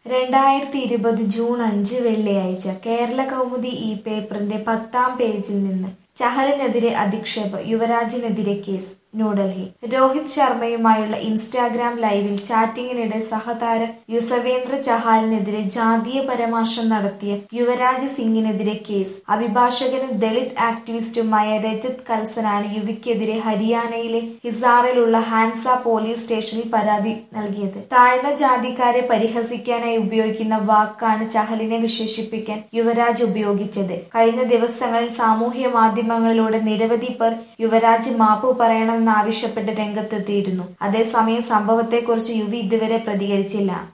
രണ്ടായിരത്തി ഇരുപത് ജൂൺ അഞ്ച് വെള്ളിയാഴ്ച കേരള കൗമുദി ഈ പേപ്പറിന്റെ പത്താം പേജിൽ നിന്ന് ചഹലിനെതിരെ അധിക്ഷേപം യുവരാജിനെതിരെ കേസ് ന്യൂഡൽഹി രോഹിത് ശർമ്മയുമായുള്ള ഇൻസ്റ്റാഗ്രാം ലൈവിൽ ചാറ്റിംഗിനിടെ സഹതാരം യുസവേന്ദ്ര ചഹാലിനെതിരെ ജാതീയ പരാമർശം നടത്തിയ യുവരാജ് സിംഗിനെതിരെ കേസ് അഭിഭാഷകനും ദളിത് ആക്ടിവിസ്റ്റുമായ രജത് കൽസനാണ് യുവിക്കെതിരെ ഹരിയാനയിലെ ഹിസാറിലുള്ള ഹാൻസ പോലീസ് സ്റ്റേഷനിൽ പരാതി നൽകിയത് താഴ്ന്ന ജാതിക്കാരെ പരിഹസിക്കാനായി ഉപയോഗിക്കുന്ന വാക്കാണ് ചഹലിനെ വിശേഷിപ്പിക്കാൻ യുവരാജ് ഉപയോഗിച്ചത് കഴിഞ്ഞ ദിവസങ്ങളിൽ സാമൂഹ്യ മാധ്യമങ്ങളിലൂടെ നിരവധി പേർ യുവരാജ് മാപ്പ് പറയണമെന്നാവശ്യപ്പെട്ട് രംഗത്തെത്തിയിരുന്നു അതേസമയം സംഭവത്തെക്കുറിച്ച് യുവി ഇതുവരെ പ്രതികരിച്ചില്ല